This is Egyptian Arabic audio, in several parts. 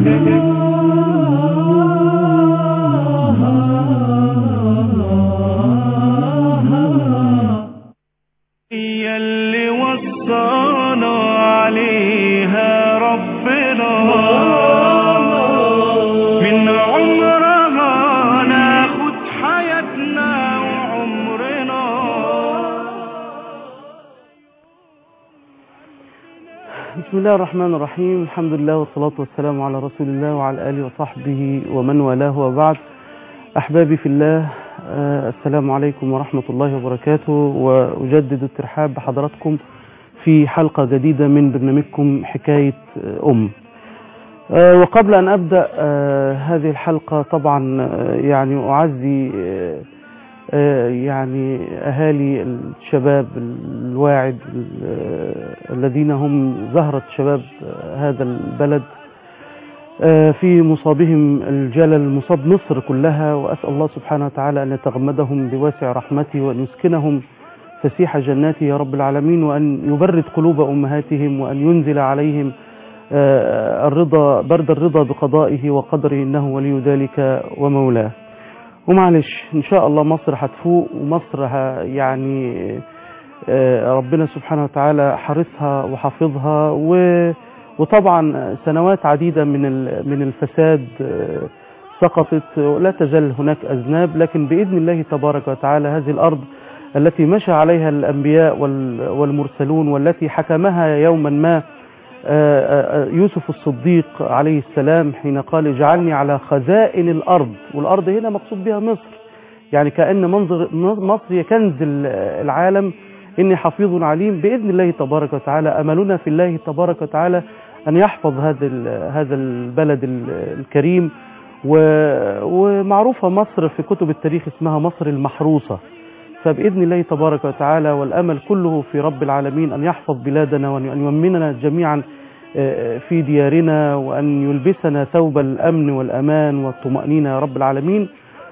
هي اللي وصانا عليها ربنا من عمرها ناخد حياتنا وعمرنا بسم الله الرحمن الرحيم الحمد لله والصلاة والسلام على رسول الله وعلى آله وصحبه ومن والاه وبعد أحبابي في الله آه، السلام عليكم ورحمة الله وبركاته وأجدد الترحاب بحضراتكم في حلقة جديدة من برنامجكم حكاية آه، أم آه، وقبل أن أبدأ آه، هذه الحلقة طبعا آه، يعني أعزي آه، آه، يعني أهالي الشباب الواعد ال- الذين هم زهرة شباب آه، هذا البلد آه، في مصابهم الجلل مصاب مصر كلها وأسأل الله سبحانه وتعالى أن يتغمدهم بواسع رحمته وأن يسكنهم فسيح جناته يا رب العالمين وأن يبرد قلوب أمهاتهم وأن ينزل عليهم آه، الرضا برد الرضا بقضائه وقدره إنه ولي ذلك ومولاه ومعلش إن شاء الله مصر هتفوق ومصر ه- يعني آه، ربنا سبحانه وتعالى حارسها وحافظها و وطبعا سنوات عديدة من ال- من الفساد آه، سقطت ولا تزال هناك أذناب لكن بإذن الله تبارك وتعالى هذه الأرض التي مشى عليها الأنبياء وال- والمرسلون والتي حكمها يوما ما آه، آه، يوسف الصديق عليه السلام حين قال اجعلني على خزائن الأرض والأرض هنا مقصود بها مصر يعني كأن منظر مصر هي كنز ال- العالم إني حفيظ عليم بإذن الله تبارك وتعالى أملنا في الله تبارك وتعالى أن يحفظ هذا ال- هذا البلد ال- الكريم و- ومعروفة مصر في كتب التاريخ اسمها مصر المحروسة فبإذن الله تبارك وتعالى والأمل كله في رب العالمين أن يحفظ بلادنا وأن يمننا جميعا آه، في ديارنا وأن يلبسنا ثوب الأمن والأمان والطمأنينة يا رب العالمين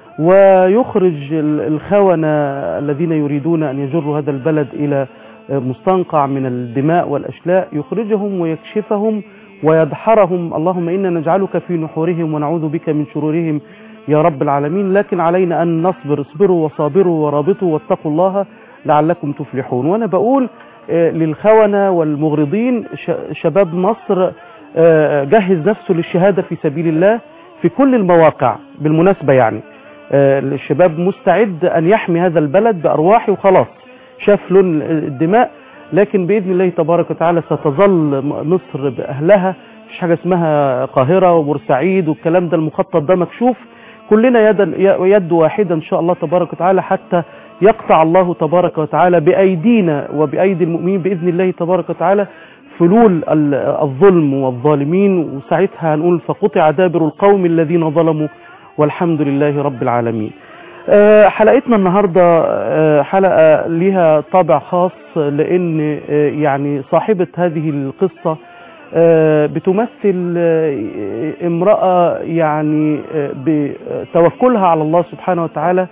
ويخرج ال- الخونة الذين يريدون أن يجروا هذا البلد إلى آه، مستنقع من الدماء والأشلاء يخرجهم ويكشفهم ويدحرهم اللهم إنا نجعلك في نحورهم ونعوذ بك من شرورهم يا رب العالمين لكن علينا أن نصبر اصبروا وصابروا ورابطوا واتقوا الله لعلكم تفلحون وأنا بقول آه، للخونة والمغرضين ش- شباب مصر آه، جهز نفسه للشهادة في سبيل الله في كل المواقع بالمناسبة يعني آه، الشباب مستعد أن يحمي هذا البلد بأرواحه وخلاص شاف لون الدماء لكن بإذن الله تبارك وتعالى ستظل م- مصر بأهلها مش حاجة اسمها قاهرة وبورسعيد والكلام ده المخطط ده مكشوف كلنا يد, يد واحدة إن شاء الله تبارك وتعالى حتى يقطع الله تبارك وتعالى بأيدينا وبأيدي المؤمنين بإذن الله تبارك وتعالى فلول ال- الظلم والظالمين وساعتها هنقول فقطع دابر القوم الذين ظلموا والحمد لله رب العالمين آه، حلقتنا النهاردة آه، حلقة لها طابع خاص لأن آه، يعني صاحبة هذه القصة آه، بتمثل آه، امرأة يعني آه، بتوكلها على الله سبحانه وتعالى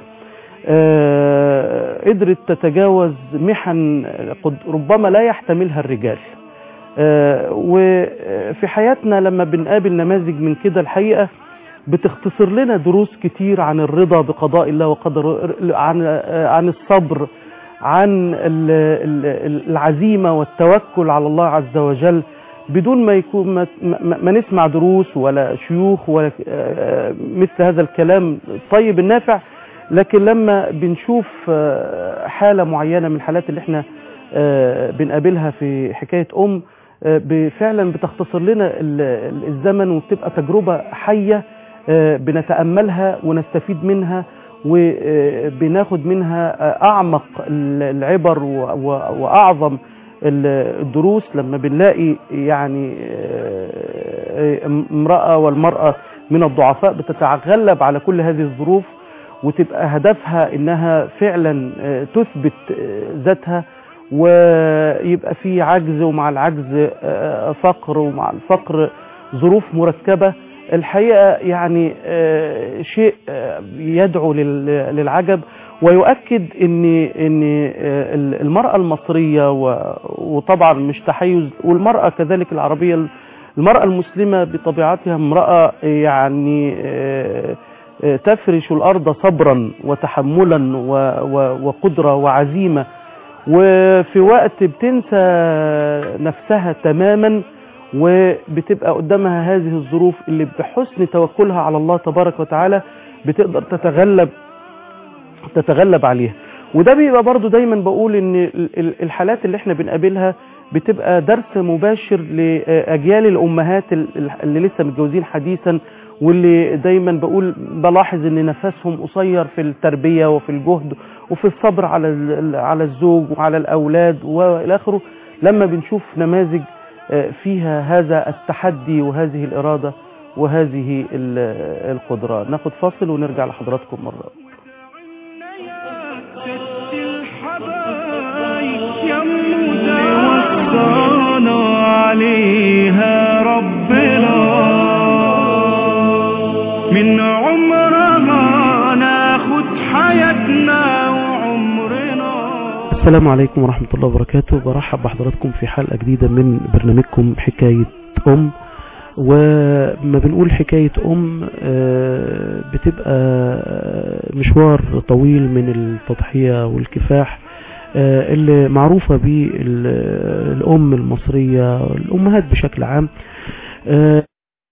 آه، قدرت تتجاوز محن قد ربما لا يحتملها الرجال آه، وفي حياتنا لما بنقابل نماذج من كده الحقيقة بتختصر لنا دروس كتير عن الرضا بقضاء الله وقدر عن آه، عن الصبر عن ال- ال- العزيمة والتوكل على الله عز وجل بدون ما يكون ما, ما, ما نسمع دروس ولا شيوخ ولا آه، مثل هذا الكلام الطيب النافع لكن لما بنشوف آه، حالة معينة من الحالات اللي احنا آه، بنقابلها في حكاية أم آه، ب- فعلا بتختصر لنا ال- ال- الزمن وبتبقى تجربة حية آه، بنتأملها ونستفيد منها وبناخد منها آه، أعمق ال- العبر و- و- وأعظم ال- الدروس لما بنلاقي يعني آه، آه، امرأة والمرأة من الضعفاء بتتغلب على كل هذه الظروف وتبقى هدفها انها فعلا آه، تثبت آه، ذاتها ويبقى في عجز ومع العجز آه، فقر ومع الفقر ظروف مركبة الحقيقة يعني آه، شيء آه، يدعو لل- للعجب ويؤكد ان ان آه، المرأة المصرية و- وطبعا مش تحيز والمرأة كذلك العربية المرأة المسلمة بطبيعتها امرأة يعني آه، آه، تفرش الأرض صبرا وتحملا و- و- وقدرة وعزيمة وفي وقت بتنسى نفسها تماما وبتبقى قدامها هذه الظروف اللي بحسن توكلها على الله تبارك وتعالى بتقدر تتغلب تتغلب عليها وده بيبقى برضو دايما بقول ان ال- ال- الحالات اللي احنا بنقابلها بتبقى درس مباشر لاجيال الامهات ال- ال- اللي لسه متجوزين حديثا واللي دايما بقول بلاحظ ان نفسهم قصير في التربيه وفي الجهد وفي الصبر على ال- على الزوج وعلى الاولاد والى اخره لما بنشوف نماذج آه، فيها هذا التحدي وهذه الاراده وهذه ال- القدره ناخد فاصل ونرجع لحضراتكم مره ست الحبايب يموت وصانا عليها ربنا من عمرها ناخد حياتنا وعمرنا السلام عليكم ورحمة الله وبركاته برحب بحضراتكم في حلقة جديدة من برنامجكم حكاية أم وما بنقول حكاية أم آه، بتبقى مشوار طويل من التضحية والكفاح آه، اللي معروفة به ال- الأم المصرية الأمهات بشكل عام آه،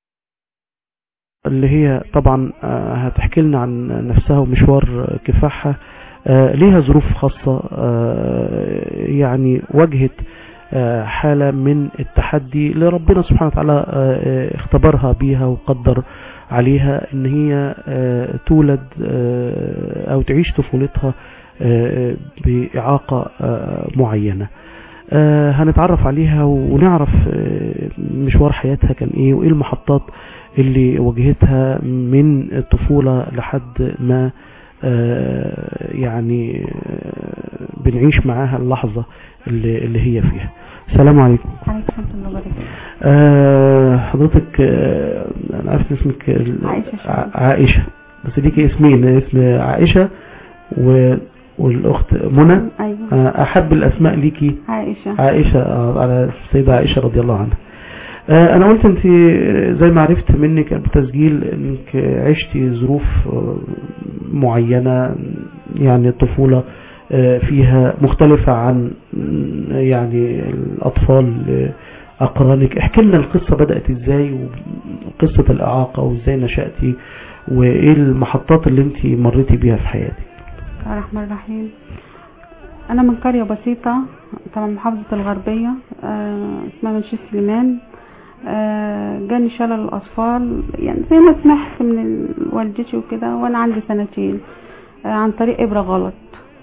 اللي هي طبعا آه، هتحكي لنا عن نفسها ومشوار كفاحها آه، ليها ظروف خاصة آه، يعني واجهت آه، حالة من التحدي اللي ربنا سبحانه وتعالى آه، آه، اختبرها بيها وقدر عليها ان هي آه، تولد آه، او تعيش طفولتها آه، بإعاقة آه، معينة آه، هنتعرف عليها ونعرف آه، مشوار حياتها كان ايه وايه المحطات اللي واجهتها من الطفولة لحد ما آه، يعني آه، بنعيش معاها اللحظة اللي, اللي هي فيها السلام عليكم عليكم ورحمة الله وبركاته آه، حضرتك آه، انا عارف اسمك ال- عائشة شرف. ع- عائشة بس ليكي اسمين اسم عائشة و... والاخت منى أيوة آه، احب الاسماء ليكي عائشة عائشة آه، على السيدة عائشة رضي الله عنها آه، انا قلت انت زي ما عرفت منك قبل التسجيل انك عشتي ظروف آه، معينة يعني الطفولة آه، فيها مختلفة عن م، يعني الاطفال آه، اقرانك احكي لنا القصة بدأت ازاي وقصة الاعاقة وازاي نشأتي وايه المحطات اللي انت مريتي بيها في حياتك بسم الله الرحمن الرحيم أنا من قرية بسيطة طبعا محافظة الغربية آه، اسمها منشي سليمان آه، جاني شلل الأطفال يعني زي ما سمعت من ال- والدتي وكده وأنا عندي سنتين آه، عن طريق إبرة غلط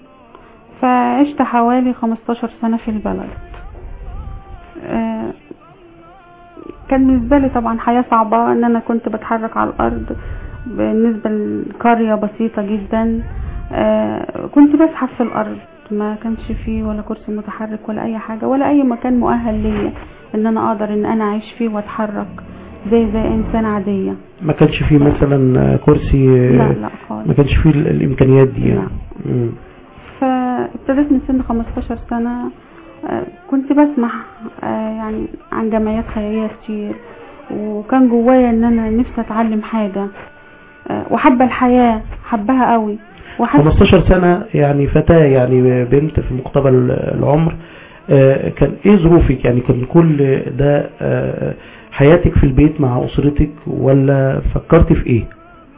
فعشت حوالي 15 سنة في البلد آه، كان بالنسبة لي طبعا حياة صعبة ان انا كنت بتحرك على الارض بالنسبة لقرية بسيطة جدا آه، كنت بزحف في الارض ما كانش فيه ولا كرسي متحرك ولا اي حاجة ولا اي مكان مؤهل ليا ان انا اقدر ان انا اعيش فيه واتحرك زي زي انسان عادية ما كانش فيه مثلا كرسي لا لا خالص ما كانش فيه ال- الامكانيات دي يعني. لا. مم. فابتديت من سن 15 سنة آه، كنت بسمع آه، يعني عن جمعيات خيرية كتير وكان جوايا ان انا نفسي اتعلم حاجة آه، وحابة الحياة حبها قوي وحاسة 15 سنة يعني فتاة يعني بنت في مقتبل العمر آه، كان ايه ظروفك يعني كان كل ده آه، حياتك في البيت مع اسرتك ولا فكرت في ايه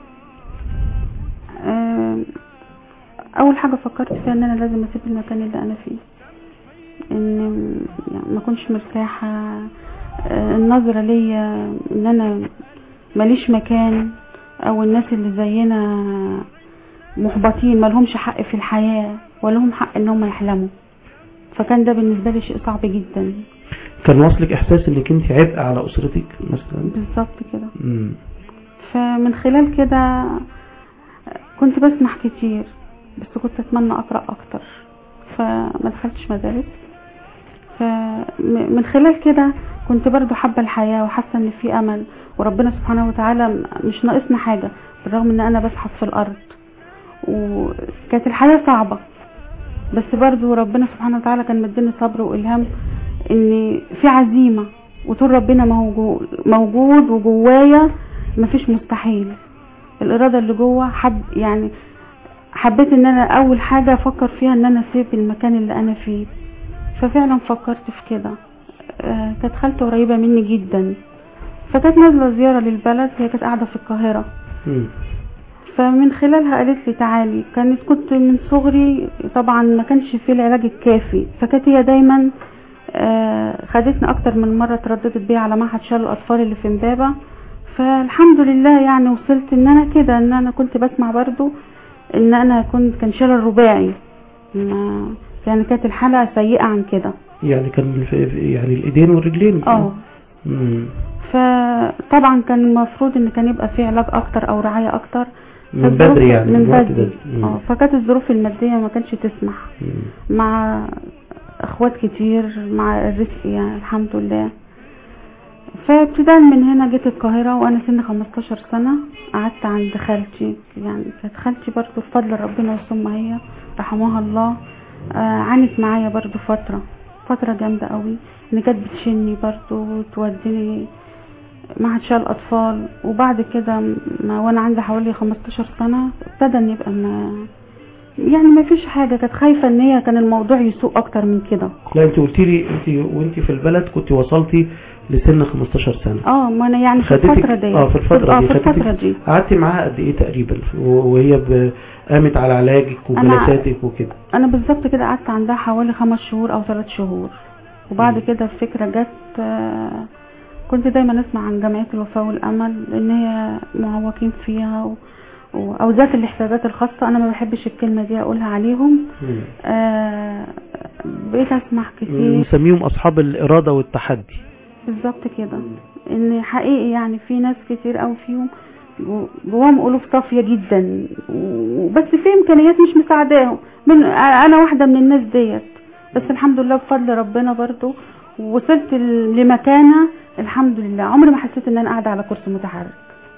آه، اول حاجة فكرت فيها ان انا لازم اسيب المكان اللي انا فيه ان يعني ما كنتش مرتاحة آه، النظرة ليا ان انا ماليش مكان او الناس اللي زينا محبطين مالهمش حق في الحياة ولهم حق ان هم يحلموا فكان ده بالنسبة لي شيء صعب جدا كان واصلك احساس انك انت عبء على اسرتك مثلا بالظبط كده مم. فمن خلال كده كنت بسمع كتير بس كنت اتمنى اقرا اكتر فما دخلتش مدارس فمن خلال كده كنت برضو حابه الحياه وحاسه ان في امل وربنا سبحانه وتعالى مش ناقصنا حاجه بالرغم ان انا بزحف في الارض وكانت الحياه صعبه بس برضو ربنا سبحانه وتعالى كان مديني صبر والهام ان في عزيمه وطول ربنا موجود موجود وجوايا مفيش مستحيل الاراده اللي جوه حب يعني حبيت ان انا اول حاجه افكر فيها ان انا اسيب المكان اللي انا فيه ففعلا فكرت في كده آه، كانت خالتي قريبه مني جدا فكانت نازله زياره للبلد هي كانت قاعده في القاهره مم. فمن خلالها قالت لي تعالي كانت كنت من صغري طبعا ما كانش فيه العلاج الكافي فكانت هي دايما آه، خدتني اكتر من مره ترددت بيا على معهد شلل الاطفال اللي في امبابه فالحمد لله يعني وصلت ان انا كده ان انا كنت بسمع برضو ان انا كنت كان شلل رباعي ما يعني كانت الحالة سيئة عن كده يعني كان في- يعني الايدين والرجلين اه مم. فطبعا كان المفروض ان كان يبقى في علاج اكتر او رعاية اكتر من فالظروف- بدري يعني من الوقت بدري ده. مم. اه فكانت الظروف المادية ما كانش تسمح مم. مع اخوات كتير مع الرزق يعني الحمد لله فابتداء من هنا جيت القاهرة وانا سن 15 سنة قعدت عند خالتي يعني كانت خالتي برضو بفضل ربنا ثم هي رحمها الله آه عانت معايا برضو فترة فترة جامدة قوي ان كانت بتشني برضو وتوديني معهد شال اطفال وبعد كده ما وانا عندي حوالي 15 سنة ابتدى ان يبقى ما يعني ما فيش حاجة كانت خايفة ان هي كان الموضوع يسوء اكتر من كده لا انت قلتي لي انت وانت في البلد كنت وصلتي لسن 15 سنه اه ما انا يعني في خدتك- الفترة دي اه في الفترة اه دي في خدتك- الفترة دي قعدتي معاها قد ايه تقريبا و- وهي ب- قامت على علاجك وجلساتك وكده انا بالظبط كده قعدت عندها حوالي خمس شهور او ثلاث شهور وبعد مم. كده الفكرة جت آه، كنت دايما اسمع عن جمعية الوفاء والامل ان هي معوقين فيها و... و- او ذات الاحتياجات الخاصة انا ما بحبش الكلمة دي اقولها عليهم مم. آه، بقيت اسمع كتير نسميهم اصحاب الاراده والتحدي بالظبط كده ان حقيقي يعني في ناس كتير قوي فيهم جو- جواهم قلوب صافيه جدا وبس في امكانيات مش مساعداهم من انا واحده من الناس ديت بس الحمد لله بفضل ربنا برضو وصلت ل- لمكانه الحمد لله عمري ما حسيت ان انا قاعده على كرسي متحرك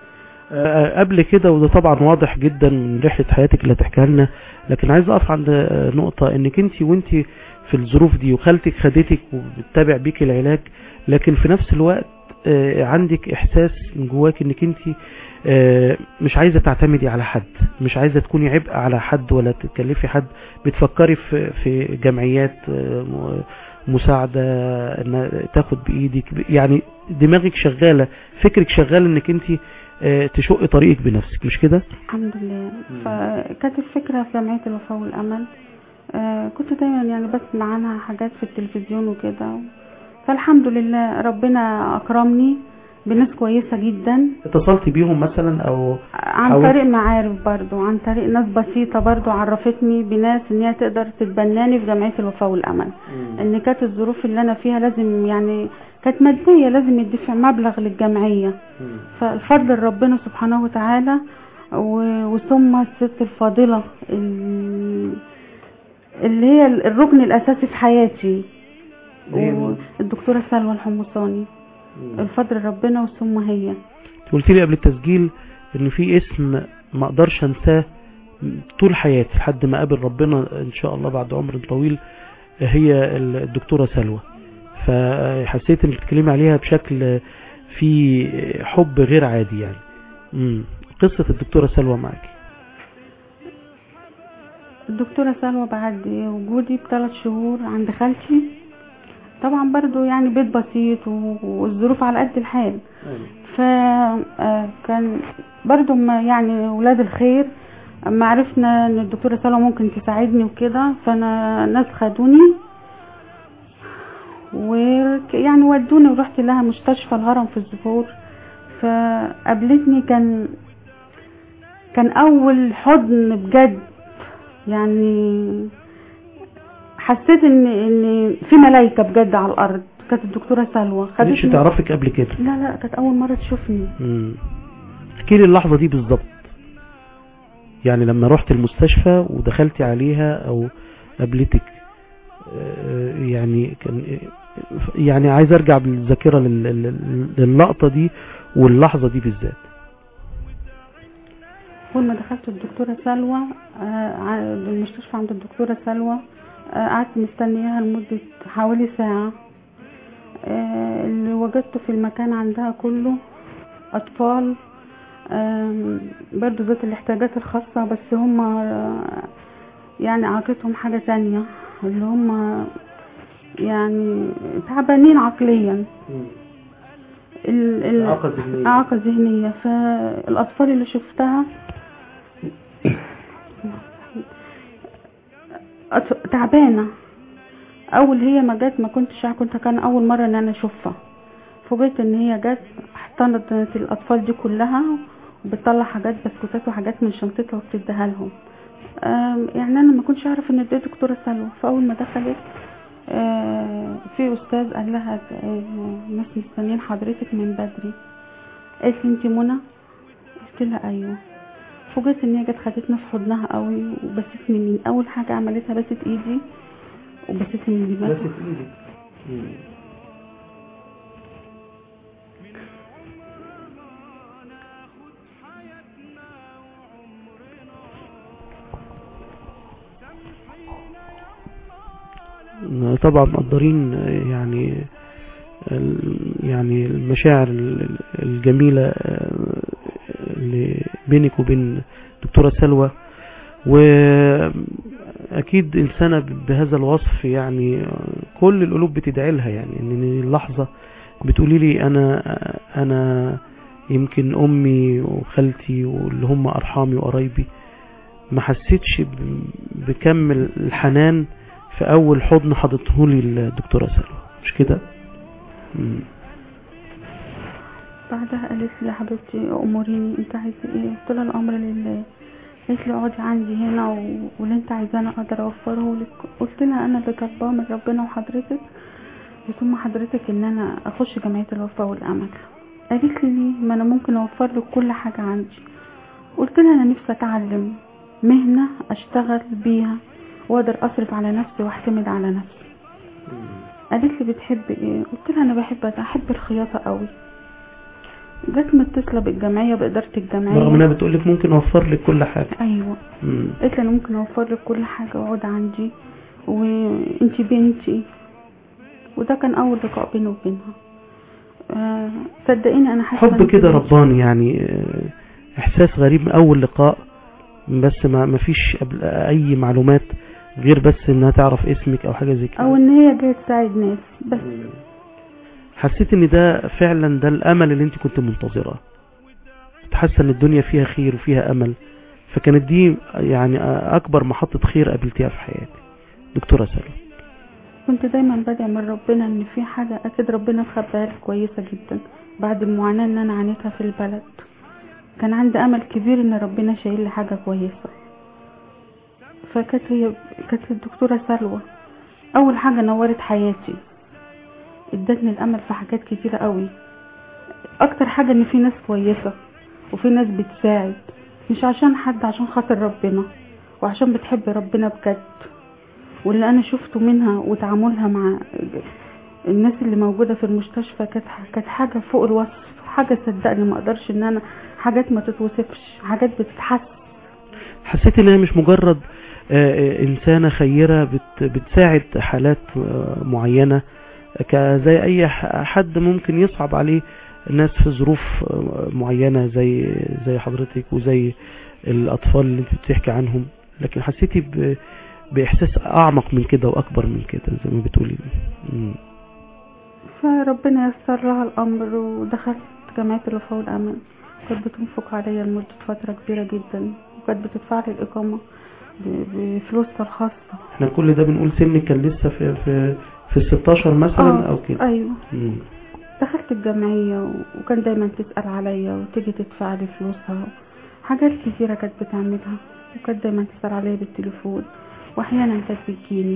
آه، قبل كده وده طبعا واضح جدا من رحله حياتك اللي هتحكيها لنا لكن عايز اقف عند آه، نقطه انك انت وانت في الظروف دي وخالتك خدتك وبتتابع بيك العلاج لكن في نفس الوقت آه، عندك احساس من جواك انك انت آه، مش عايزه تعتمدي على حد مش عايزه تكوني عبء على حد ولا تكلفي حد بتفكري في في جمعيات آه، م- مساعده ان تاخد بايدك يعني دماغك شغاله فكرك شغال انك انت آه، تشق طريقك بنفسك مش كده الحمد لله فكانت الفكرة في جمعية الوفاء والأمل آه كنت دايما يعني بسمع عنها حاجات في التلفزيون وكده فالحمد لله ربنا أكرمني بناس كويسة جدا اتصلت بيهم مثلا او عن حاولت- طريق معارف برضو عن طريق ناس بسيطة برضو عرفتني بناس ان هي تقدر تتبناني في جمعية الوفاء والأمل ان كانت الظروف اللي انا فيها لازم يعني كانت مادية لازم يدفع مبلغ للجمعية فالفضل ربنا سبحانه وتعالى و- وثم الست الفاضلة ال- اللي هي الركن الأساسي في حياتي هي مين؟ الدكتورة سلوى الحمصاني الفضل ربنا وثم هي قلت لي قبل التسجيل ان في اسم ما اقدرش انساه طول حياتي لحد ما اقابل ربنا ان شاء الله بعد عمر طويل هي الدكتوره سلوى فحسيت انك بتتكلمي عليها بشكل في حب غير عادي يعني امم قصه الدكتوره سلوى معاكي الدكتورة سلوى بعد وجودي بثلاث شهور عند خالتي طبعا برضو يعني بيت بسيط و- والظروف على قد الحال فكان برضو ما يعني ولاد الخير اما عرفنا ان الدكتورة سلوى ممكن تساعدني وكده فانا ناس خدوني ويعني ودوني ورحت لها مستشفى الهرم في الزهور فقابلتني كان كان اول حضن بجد يعني حسيت ان ان في ملايكه بجد على الارض كانت الدكتوره سلوى ما كانتش خدتني تعرفك قبل كده لا لا كانت اول مره تشوفني امم احكي لي اللحظه دي بالظبط يعني لما رحت المستشفى ودخلتي عليها او قابلتك آه، يعني كان يعني عايز ارجع بالذاكره لل- لل- للقطه دي واللحظه دي بالذات اول ما دخلت الدكتوره سلوى آه، ع- المستشفى عند الدكتوره سلوى آه، قعدت مستنياها لمده حوالي ساعه آه، اللي وجدته في المكان عندها كله أطفال آم، برضو ذات الاحتياجات الخاصة بس هم آه، يعني عاقتهم حاجة تانية اللي هم يعني تعبانين عقليا ال- ال- إعاقة ذهنية. إعاقة ذهنية فالأطفال اللي شفتها أط- تعبانة أول هي ما جت ما كنتش عارفة- كنت كان أول مرة إن أنا أشوفها فوجئت إن هي جت احتضنت الأطفال دي كلها وبتطلع حاجات بسكوتات وحاجات من شنطتها وبتديها لهم آم، يعني أنا ما كنتش أعرف إن دي دكتورة سلوى فأول ما دخلت آه، في أستاذ قال لها آه، ناس مستنيين حضرتك من بدري قالت لي انت منى قلت لها ايوه فوجئت ان هي جت خدتنا في حضنها قوي وبستني من اول حاجه عملتها بست ايدي وبستني من بس دماغي في ايدك مم. طبعا مقدرين يعني ال- يعني المشاعر ال- الجميلة آه، اللي بينك وبين دكتورة سلوى وأكيد إنسانة بهذا الوصف يعني كل القلوب بتدعي لها يعني إن اللحظة بتقولي لي أنا أنا يمكن أمي وخالتي واللي هم أرحامي وقرايبي ما حسيتش ب- بكم الحنان في أول حضن حضته لي الدكتورة سلوى مش كده؟ مم. بعدها قالت لي يا حبيبتي اموريني انت عايزه ايه قلت لها الامر لله قالت لي اقعدي عندي هنا و... واللي انت عايزاه انا اقدر اوفره لك قلت لها انا اللي طالباه من ربنا وحضرتك يتم حضرتك ان انا اخش جمعيه الوفاء والامل قالت لي ليه ما انا ممكن اوفر لك كل حاجه عندي قلت لها انا نفسي اتعلم مهنه اشتغل بيها واقدر اصرف على نفسي واعتمد على نفسي قالت لي بتحب ايه قلت لها انا بحب احب الخياطه قوي جت متصله بالجمعيه باداره الجمعيه رغم انها بتقول لك ممكن اوفر لك كل حاجه ايوه مم. قلت لها انا ممكن اوفر لك كل حاجه واقعد عندي وانتي بنتي وده كان اول لقاء بيني وبينها آه، صدقيني انا حاسه حب إن كده في- رباني يعني آه، احساس غريب من اول لقاء بس ما ما فيش قبل اي معلومات غير بس انها تعرف اسمك او حاجه زي كده او ان هي جايه تساعد ناس بس حسيت ان ده فعلا ده الامل اللي انت كنت منتظراه كنت حاسه ان الدنيا فيها خير وفيها امل فكانت دي يعني اكبر محطه خير قابلتيها في حياتي دكتوره سلوى كنت دايما بدعي من ربنا ان في حاجه اكيد ربنا مخبيها لي كويسه جدا بعد المعاناه اللي انا عانيتها في البلد كان عندي امل كبير ان ربنا شايل لي حاجه كويسه فكانت هي كانت الدكتوره سلوى اول حاجه نورت حياتي ادتني الامل في حاجات كتيره قوي اكتر حاجه ان في ناس كويسه وفي ناس بتساعد مش عشان حد عشان خاطر ربنا وعشان بتحب ربنا بجد واللي انا شفته منها وتعاملها مع الناس اللي موجوده في المستشفى كانت كانت حاجه فوق الوصف حاجه صدقني ما اقدرش ان انا حاجات ما تتوصفش حاجات بتتحس حسيت انها مش مجرد آه، آه، انسانه خيره بت- بتساعد حالات آه، معينه ك- زي اي ح- حد ممكن يصعب عليه الناس في ظروف آه، معينه زي زي حضرتك وزي الاطفال اللي انت بتحكي عنهم لكن حسيتي ب- باحساس اعمق من كده واكبر من كده زي ما بتقولي مم. فربنا يسر لها الامر ودخلت جمعيه الوفاء والامل كانت بتنفق عليا لمده فتره كبيره جدا وكانت بتدفع لي الاقامه ب- بفلوسها الخاصه احنا كل ده بنقول سنك كان لسه في في في ال 16 مثلا آه، او كده ايوه مم. دخلت الجمعية وكان دايما تسأل عليا وتيجي تدفع لي فلوسها حاجات كتيرة كانت بتعملها وكانت دايما تسأل عليا بالتليفون واحيانا كانت بتجيني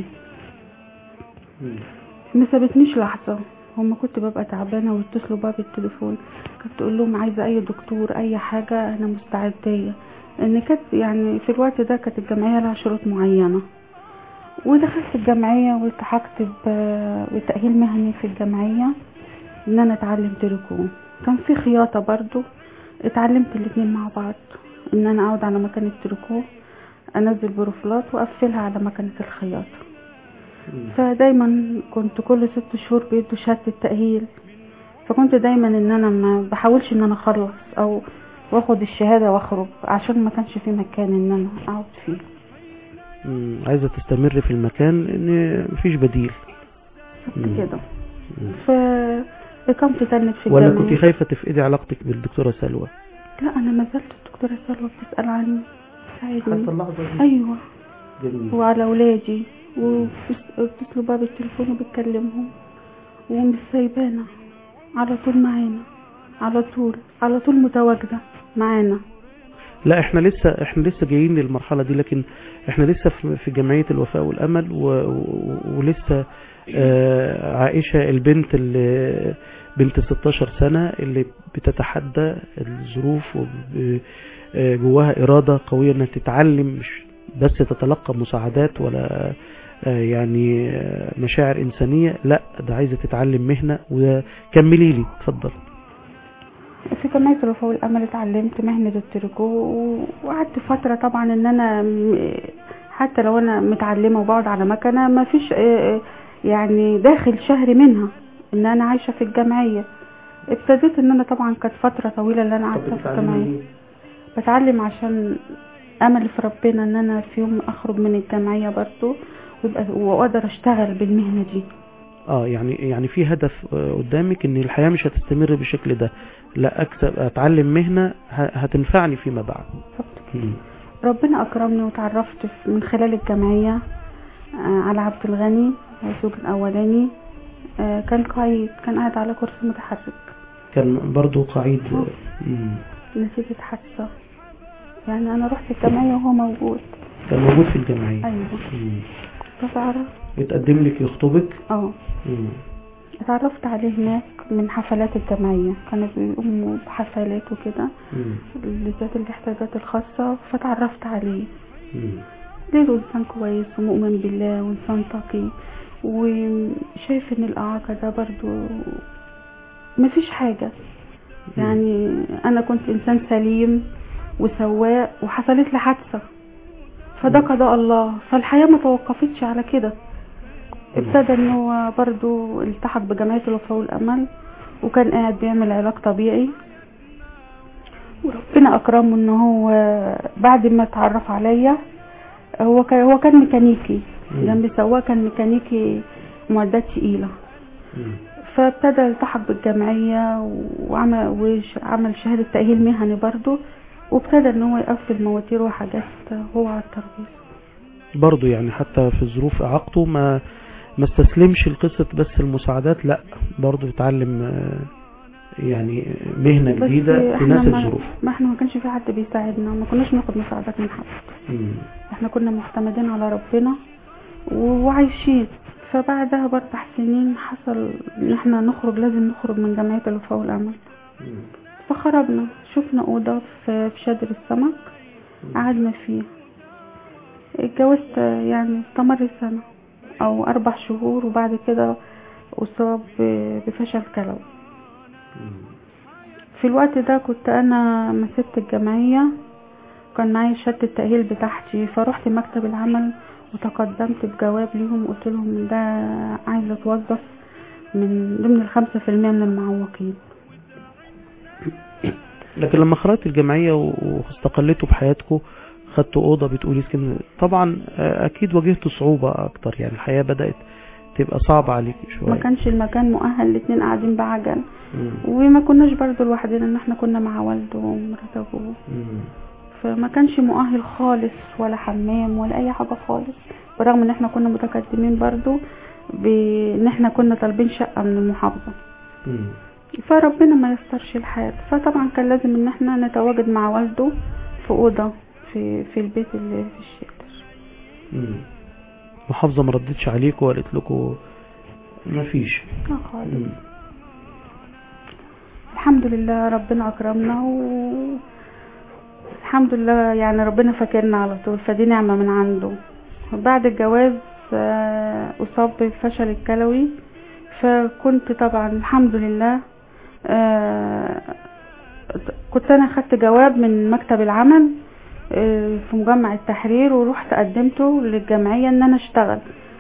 مم. ما سابتنيش لحظة هما كنت ببقى تعبانة ويتصلوا بقى بالتليفون كانت تقول لهم عايزة أي دكتور أي حاجة أنا مستعدة لأن كانت يعني في الوقت ده كانت الجمعية لها شروط معينة ودخلت الجمعية والتحقت ب- بتأهيل مهني في الجمعية إن أنا أتعلم تريكو كان في خياطة برضو اتعلمت الاتنين مع بعض إن أنا أقعد على مكنة التريكو أنزل بروفلات وأقفلها على مكنة الخياطة فدايما كنت كل ست شهور بيدوا شهادة التأهيل فكنت دايما ان انا ما بحاولش ان انا اخلص او واخد الشهادة واخرج عشان ما كانش في مكان ان انا اقعد فيه مم. عايزة تستمر في المكان لان مفيش بديل بالظبط مم. كده مم. فإقامتي تنت في ولا الجامعة كنت خايفة تفقدي علاقتك بالدكتورة سلوى لا انا ما زلت الدكتورة سلوى بتسأل عني تساعدني اللحظة دي ايوه جميل وعلى اولادي وبتصلوا باب التليفون وبتكلمهم ومش سايبانا على طول معانا على طول على طول متواجدة معانا لا احنا لسه احنا لسه جايين للمرحلة دي لكن احنا لسه في في جمعية الوفاء والامل و... و... ولسه آه عائشة البنت اللي بنت 16 سنة اللي بتتحدى الظروف وجواها إرادة قوية انها تتعلم مش بس تتلقى مساعدات ولا آه يعني آه مشاعر إنسانية لا ده عايزة تتعلم مهنة وكملي لي اتفضل في جمعية الوفاء والأمل اتعلمت مهنة التريكو و- وقعدت فترة طبعا ان انا م- حتى لو انا متعلمة وبقعد على مكنة ما فيش آه، يعني داخل شهر منها ان انا عايشة في الجمعية ابتديت ان انا طبعا كانت فترة طويلة اللي انا قعدتها في الجمعية بتعلم عشان امل في ربنا ان انا في يوم اخرج من الجمعية برضو ويبقى واقدر اشتغل بالمهنة دي اه يعني يعني في هدف آه، قدامك ان الحياة مش هتستمر بالشكل ده لا اكسب اتعلم مهنة ه- هتنفعني فيما بعد مم. ربنا اكرمني وتعرفت في- من خلال الجمعية آه، على عبد الغني هو الزوج الاولاني آه، كان قاعد كان قاعد على كرسي متحرك كان برضو قعيد مم. نتيجة حادثة يعني انا رحت الجمعية وهو موجود كان موجود في الجمعية ايوه مم. فتعرف يتقدم لك يخطبك اه مم. اتعرفت عليه هناك من حفلات الجمعية كانوا بيقوموا بحفلات وكده مم. لذات الاحتياجات الخاصة فتعرفت عليه مم. لقيته انسان كويس ومؤمن بالله وانسان تقي وشايف ان الاعاقة ده برضو مفيش حاجة يعني انا كنت انسان سليم وسواق وحصلت لي حادثة فده قضاء الله فالحياة ما توقفتش على كده ابتدى ان هو برضو التحق بجمعية الوفاء والامل وكان قاعد بيعمل علاج طبيعي وربنا اكرمه ان هو بعد ما اتعرف عليا هو كان هو كان ميكانيكي مم. جنب سواق كان ميكانيكي معدات تقيلة مم. فابتدى يلتحق بالجمعية وعمل وعمل شهادة تأهيل مهني برضو وابتدى ان هو يقفل مواتير وحاجات هو على الترابيزة برضو يعني حتى في ظروف اعاقته ما ما استسلمش لقصة بس المساعدات لا برضو اتعلم آه، يعني مهنة بس جديدة احنا تناسب ما, الظروف ما احنا ما كانش في حد بيساعدنا ما كناش ناخد مساعدات من حد مم. احنا كنا معتمدين على ربنا و- وعايشين فبعدها باربع سنين حصل ان احنا نخرج لازم نخرج من جمعية الوفاء والامل مم. فخرجنا شفنا اوضة في في شادر السمك قعدنا فيها اتجوزت يعني استمر سنة او اربع شهور وبعد كده اصاب ب- بفشل كلوي في الوقت ده كنت انا ما سبت الجمعية كان معايا شهادة التأهيل بتاعتي فرحت مكتب العمل وتقدمت بجواب ليهم قلت لهم ده عايزة اتوظف من ضمن الخمسة في المية من المعوقين لكن لما خرجت الجمعية و- واستقلتوا بحياتكم خدتوا أوضة بتقولي سكن طبعا آه، أكيد واجهتوا صعوبة أكتر يعني الحياة بدأت تبقى صعبة عليك شوية ما كانش المكان مؤهل الاتنين قاعدين بعجل مم. وما كناش برضو لوحدنا ان احنا كنا مع والده ومرات ابوه مم. فما كانش مؤهل خالص ولا حمام ولا اي حاجة خالص برغم ان احنا كنا متقدمين برضو بان احنا كنا طالبين شقة من المحافظة مم. فربنا ما يسترش الحال فطبعا كان لازم ان احنا نتواجد مع والده في اوضة في في البيت اللي في الشيتر مم. المحافظة ما ردتش عليكم وقالت لكم ما فيش لا خالص مم. الحمد لله ربنا اكرمنا و الحمد لله يعني ربنا فاكرنا على طول فدي نعمة من عنده بعد الجواز آه، اصاب بالفشل الكلوي فكنت طبعا الحمد لله آه، كنت انا خدت جواب من مكتب العمل آه، في مجمع التحرير ورحت قدمته للجمعية ان انا اشتغل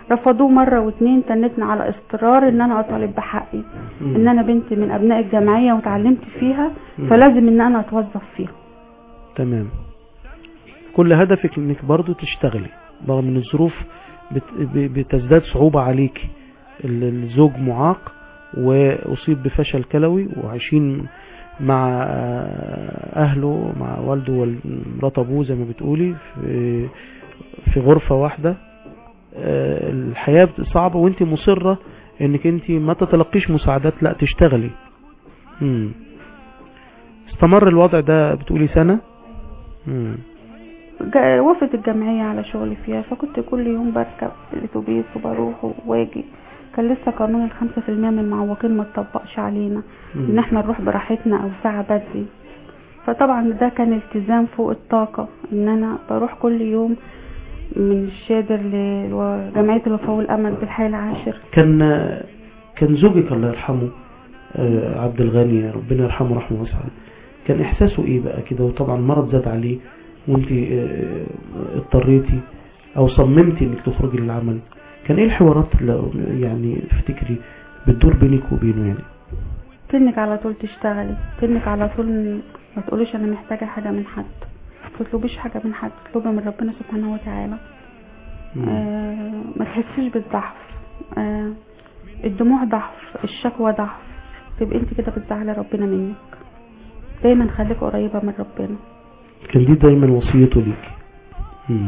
رفضوه مرة واتنين تنتنا على اصرار ان انا اطالب بحقي مم. ان انا بنت من ابناء الجمعية وتعلمت فيها مم. فلازم ان انا اتوظف فيها تمام كل هدفك انك برضو تشتغلي رغم ان الظروف بت- ب- بتزداد صعوبة عليك ال- الزوج معاق واصيب بفشل كلوي وعايشين مع آه، اهله مع والده ومرات ابوه زي ما بتقولي في في غرفة واحدة آه، الحياة بت- صعبة وانت مصرة انك انت ما تتلقيش مساعدات لا تشتغلي مم. استمر الوضع ده بتقولي سنة مم. جا- وافت الجمعية على شغلي فيها فكنت كل يوم بركب الاتوبيس وبروح واجي كان لسه قانون الخمسة في المية من المعوقين ما اتطبقش علينا ان مم. احنا نروح براحتنا او ساعة بدري فطبعا ده كان التزام فوق الطاقة ان انا بروح كل يوم من الشادر لجمعية الوفاء والامل بالحي العاشر كان كان زوجك الله يرحمه آه، عبد الغني ربنا يرحمه رحمه واسعة كان احساسه ايه بقى كده وطبعا مرض زاد عليه وانت آه، اضطريتي او صممتي انك تخرجي للعمل كان ايه الحوارات اللي يعني تفتكري بتدور بينك وبينه يعني تنك على طول تشتغلي تنك على طول ما تقوليش انا محتاجة حاجة من حد ما تطلبيش حاجة من حد تطلبي من ربنا سبحانه وتعالى مم. آه ما تحسيش بالضعف آه الدموع ضعف الشكوى ضعف تبقى انت كده بتزعلي ربنا منك دايما خليك قريبة من ربنا كان دي دايما وصيته ليك مم.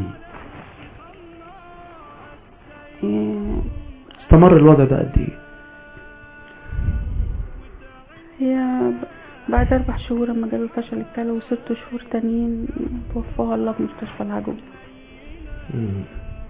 آه استمر الوضع ده قد ايه هي ب- بعد اربع شهور لما جاله فشل الكلى وست شهور تانيين توفاها الله في مستشفى العجوز مم.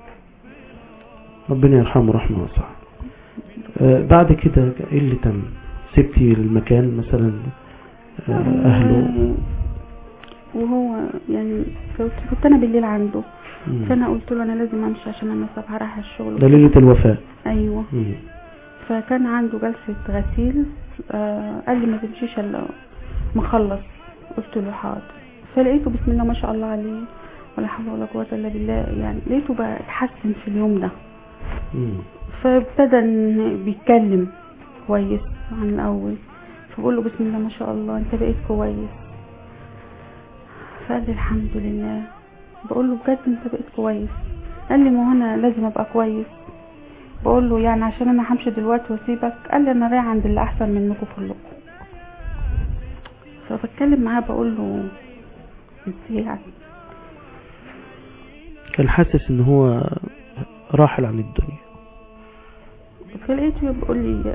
ربنا يرحمه رحمه واسعة آه، بعد كده ايه اللي تم سبتي المكان مثلا آه، اهله وهو يعني كنت كنت انا بالليل عنده مم. فانا قلت له انا لازم امشي عشان انا صبح رايحه الشغل ده ليلة الوفاة ايوه مم. فكان عنده جلسه غسيل آه قال لي ما تمشيش الا ما اخلص قلت له حاضر فلقيته بسم الله ما شاء الله عليه ولا حول ولا قوه الا بالله يعني لقيته بقى اتحسن في اليوم ده مم. فابتدى إن بيتكلم كويس عن الاول فبقول له بسم الله ما شاء الله انت بقيت كويس فقال لي الحمد لله بقول له بجد انت بقيت كويس قال لي ما هو انا لازم ابقى كويس بقول له يعني عشان انا همشي دلوقتي واسيبك قال لي انا رايح عند اللي احسن منكم كلكم فبتكلم معاه بقول له ازاي يعني كان حاسس ان هو راحل عن الدنيا فلقيته بيقول لي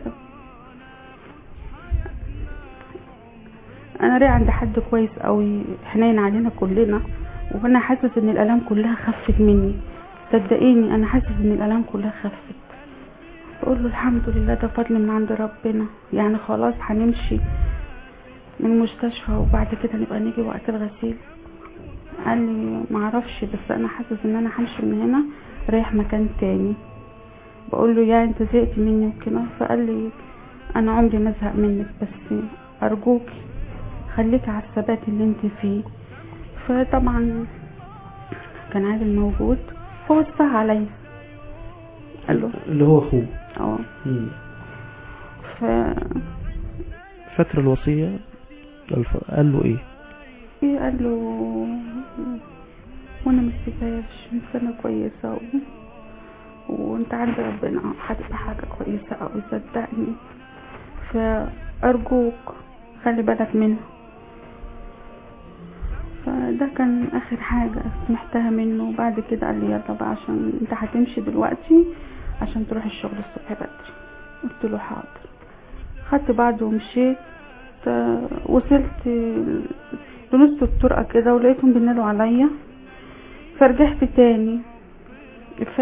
انا رايح عند حد كويس قوي حنين علينا كلنا وانا حاسس ان الالام كلها خفت مني صدقيني انا حاسس ان الالام كلها خفت بقول له الحمد لله ده فضل من عند ربنا يعني خلاص هنمشي من المستشفى وبعد كده نبقى نيجي وقت الغسيل قال لي معرفش بس انا حاسس ان انا همشي من هنا رايح مكان تاني بقول له يا انت زهقت مني وكده فقال لي انا عمري ما ازهق منك بس ارجوك خليك على الثبات اللي انت فيه فطبعا كان عادل موجود فوسع عليا قال له اللي هو اخوه اه مم. ف فاكر الوصية الف- قال له ايه إيه قال له وانا مش سيبهاش انسانة كويسة و... وانت عند ربنا هتبقى حاجة كويسة اوي صدقني فارجوك خلي بالك منها فده كان اخر حاجة سمعتها منه وبعد كده قال لي يلا بقى عشان انت هتمشي دلوقتي عشان تروح الشغل الصبح بدري قلت له حاضر خدت بعض ومشيت آه، وصلت لنص الطرقة كده ولقيتهم بينادوا عليا فرجعت تاني ف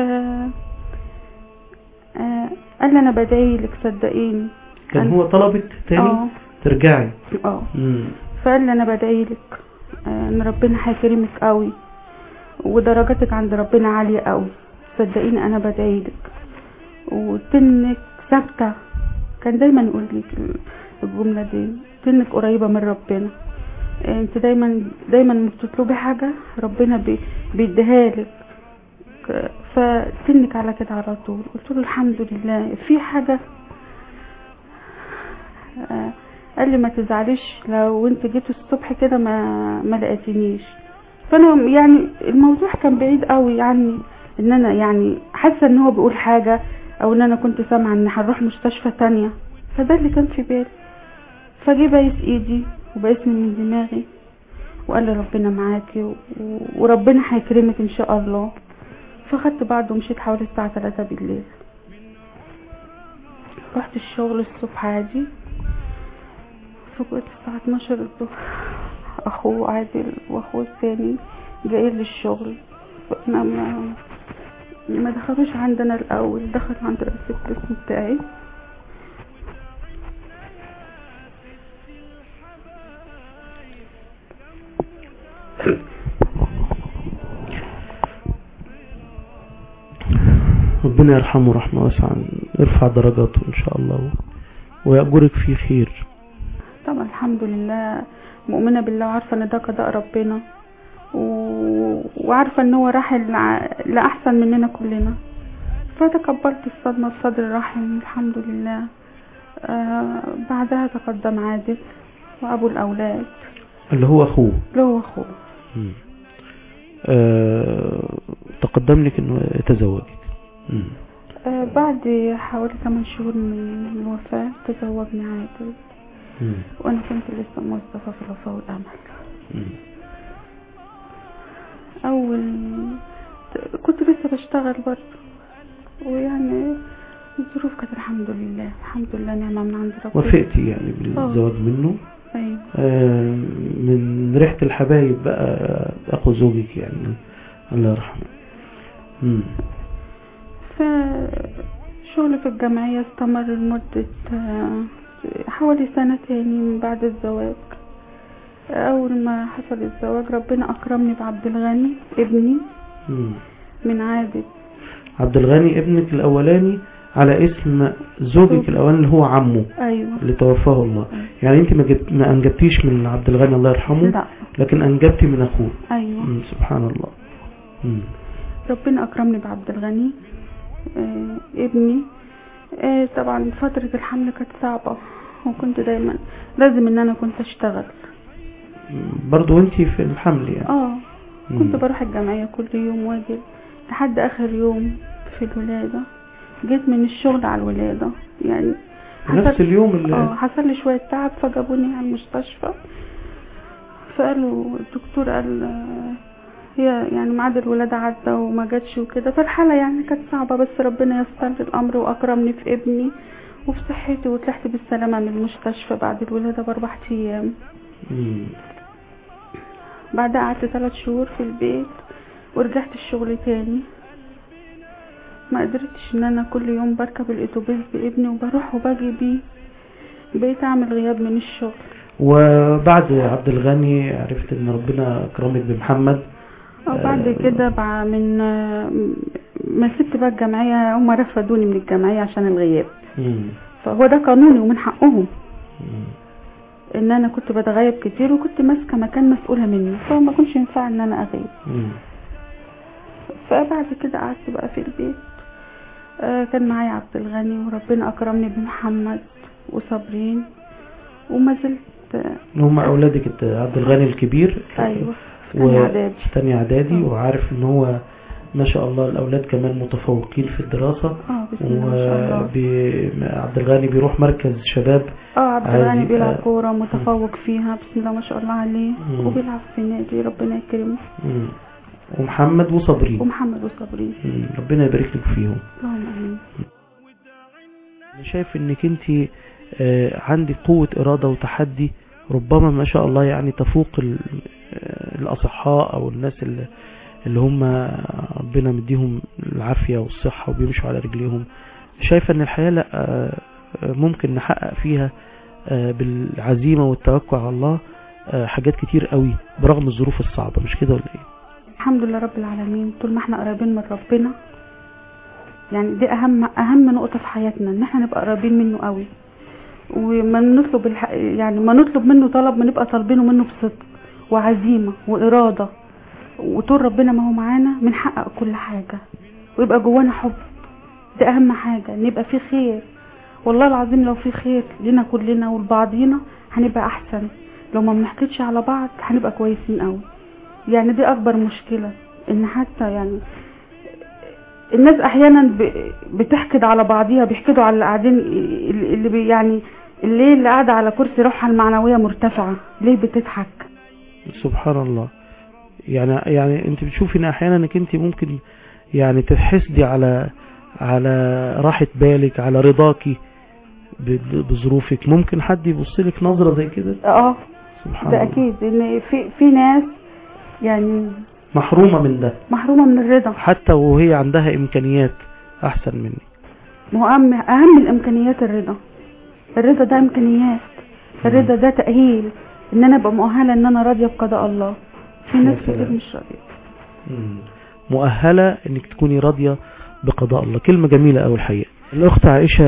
آه، قال لي انا بدعيلك صدقيني كان أنا- هو طلبك تاني اه ترجعي اه مم. فقال لي انا بدعيلك آه، ان ربنا هيكرمك قوي ودرجاتك عند ربنا عالية قوي صدقيني انا بدعيلك وتنك ثابتة كان دايما يقول لي الجملة دي تنك قريبة من ربنا آه، انت دايما دايما لما بتطلبي حاجة ربنا بي- بيديها لك فتنك على كده على طول قلت له الحمد لله في حاجة آه، قال لي ما تزعليش لو انت جيت الصبح كده ما ما لقيتنيش فانا يعني الموضوع كان بعيد قوي عني ان انا يعني حاسه ان هو بيقول حاجه او ان انا كنت سامعه ان هنروح مستشفى تانية فده اللي كان في بالي فجه بايس ايدي وبايسني من دماغي وقال لي ربنا معاكي و- وربنا هيكرمك ان شاء الله فخدت بعض ومشيت حوالي الساعه 3 بالليل رحت الشغل الصبح عادي فوقت الساعة 12 الظهر أخوه عادل وأخوه الثاني جاي لي الشغل فأنا ما ما دخلوش عندنا الأول دخل عند رئيس القسم بتاعي ربنا يرحمه رحمة واسعة يرفع درجاته إن شاء الله ويأجرك فيه خير طبعا الحمد لله مؤمنة بالله وعارفة ان ده قضاء ربنا و... وعارفة ان هو راح لع- لأحسن مننا كلنا فتقبلت الصدمة بصدر رحم الحمد لله آه بعدها تقدم عادل وأبو الأولاد اللي هو أخوه اللي هو أخوه مم. آه تقدم لك إنه يتزوجك مم. آه بعد حوالي 8 شهور من الوفاة تزوجنا عادل مم. وأنا كنت لسه موظفة في الوفاء والأمل مم. اول كنت لسه بشتغل برضه ويعني الظروف كانت الحمد لله الحمد لله نعمة من عند ربنا وافقتي يعني بالزواج منه ايوه آه من ريحة الحبايب بقى أخو زوجك يعني الله يرحمه مم. فشغل في الجمعية استمر لمدة آه، حوالي سنة تاني من بعد الزواج أول ما حصل الزواج ربنا أكرمني بعبد الغني ابني مم. من عادل عبد الغني ابنك الأولاني على اسم زوجك الأولاني اللي هو عمه أيوه اللي توفاه الله يعني انت ما, جبت ما انجبتيش من عبد الغني الله يرحمه لا لكن انجبتي من اخوه أيوه مم. سبحان الله مم. ربنا أكرمني بعبد الغني آه ابني آه طبعا فترة الحمل كانت صعبة وكنت دايما لازم ان انا كنت اشتغل مم. برضو انت في الحمل يعني اه كنت مم. بروح الجمعية كل يوم واجي لحد اخر يوم في الولادة جيت من الشغل على الولادة يعني في نفس اليوم اللي اه حصل لي شوية تعب فجابوني على المستشفى فقالوا الدكتور قال آه، هي يعني ميعاد الولادة عدى وما جاتش وكده فالحالة يعني كانت صعبة بس ربنا يسر لي الأمر وأكرمني في ابني وفي صحتي وطلعت بالسلامة من المستشفى بعد الولادة بأربع أيام مم. بعدها قعدت ثلاث شهور في البيت ورجعت الشغل تاني ما قدرتش ان انا كل يوم بركب الاتوبيس بابني وبروح وباجي بيه بقيت اعمل غياب من الشغل وبعد عبد الغني عرفت ان ربنا اكرمك بمحمد او بعد آه. كده بع- من آه، ما سبت بقى الجمعية هم رفضوني من الجمعية عشان الغياب مم. فهو ده قانوني ومن حقهم مم. ان انا كنت بتغيب كتير وكنت ماسكة مكان مسؤولة منه فهو ما كنش ينفع ان انا اغيب مم. فبعد كده قعدت بقى في البيت آه، كان معايا عبد الغني وربنا اكرمني بمحمد وصابرين وما زلت آه، هم اولادك الت- عبد الغني الكبير ايوه في و- تانية اعدادي في تانية اعدادي آه. وعارف ان هو ما شاء الله الاولاد كمان متفوقين في الدراسة اه بسم الله ما شاء الله وعبد الغني بيروح مركز شباب اه عبد عادي، الغني بيلعب آه. كورة متفوق فيها بسم الله ما شاء الله عليه مم. وبيلعب في نادي ربنا يكرمه مم. ومحمد وصابرين ومحمد وصابرين مم. ربنا يبارك لك فيهم اللهم امين انا شايف انك انت آه، عندك قوة ارادة وتحدي ربما ما شاء الله يعني تفوق ال- آه، الاصحاء او الناس اللي اللي هم ربنا مديهم العافية والصحة وبيمشوا على رجليهم شايفة ان الحياة لا آه، آه، ممكن نحقق فيها آه، بالعزيمة والتوكل على الله آه، حاجات كتير قوي برغم الظروف الصعبة مش كده ولا ايه الحمد لله رب العالمين طول ما احنا قريبين من ربنا يعني دي اهم اهم نقطه في حياتنا ان احنا نبقى قريبين منه قوي وما نطلب الح... يعني ما نطلب منه طلب ما نبقى طالبينه منه بصدق وعزيمه واراده وطول ربنا ما هو معانا بنحقق كل حاجه ويبقى جوانا حب ده اهم حاجة نبقى في خير والله العظيم لو في خير لنا كلنا ولبعضينا هنبقى احسن لو ما بنحقدش على بعض هنبقى كويسين قوي يعني دي اكبر مشكلة ان حتى يعني الناس احيانا ب- بتحقد على بعضيها بيحقدوا على اللي قاعدين اللي بي- يعني اللي اللي قاعده على كرسي روحها المعنويه مرتفعه ليه بتضحك سبحان الله يعني يعني انت بتشوفي ان احيانا انك انت ممكن يعني تحسدي على على راحة بالك على رضاكي ب- بظروفك ممكن حد يبص لك نظرة زي كده اه سبحان ده الله اكيد ان في في ناس يعني محرومة من ده محرومه من الرضا حتى وهي عندها امكانيات احسن مني ما هو اهم اهم الامكانيات الرضا الرضا ده امكانيات الرضا ده تاهيل ان انا ابقى مؤهله ان انا راضيه بقضاء الله في ناس يا سلام. كتير مش راضيه مم. مؤهلة انك تكوني راضية بقضاء الله كلمة جميلة أول الحقيقة الأخت عائشة